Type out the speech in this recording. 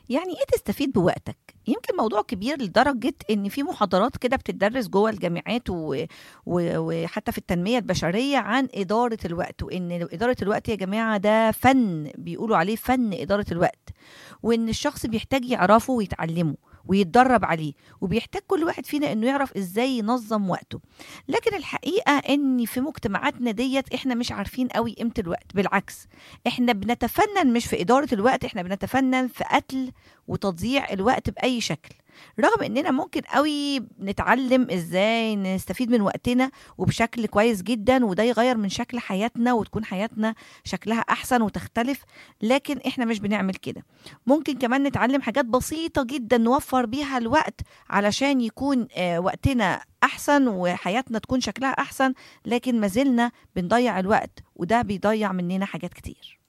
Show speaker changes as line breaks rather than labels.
يعني ايه تستفيد بوقتك يمكن موضوع كبير لدرجة ان في محاضرات كده بتدرس جوه الجامعات و... و... وحتى في التنمية البشرية عن إدارة الوقت وان إدارة الوقت يا جماعة ده فن بيقولوا عليه فن إدارة الوقت وان الشخص بيحتاج يعرفه ويتعلمه ويتدرب عليه وبيحتاج كل واحد فينا انه يعرف ازاي ينظم وقته لكن الحقيقه ان في مجتمعاتنا ديت احنا مش عارفين قوي قيمه الوقت بالعكس احنا بنتفنن مش في اداره الوقت احنا بنتفنن في قتل وتضييع الوقت باي شكل رغم اننا ممكن قوي نتعلم ازاي نستفيد من وقتنا وبشكل كويس جدا وده يغير من شكل حياتنا وتكون حياتنا شكلها احسن وتختلف لكن احنا مش بنعمل كده ممكن كمان نتعلم حاجات بسيطة جدا نوفر بيها الوقت علشان يكون آه، وقتنا احسن وحياتنا تكون شكلها احسن لكن ما زلنا بنضيع الوقت وده بيضيع مننا حاجات كتير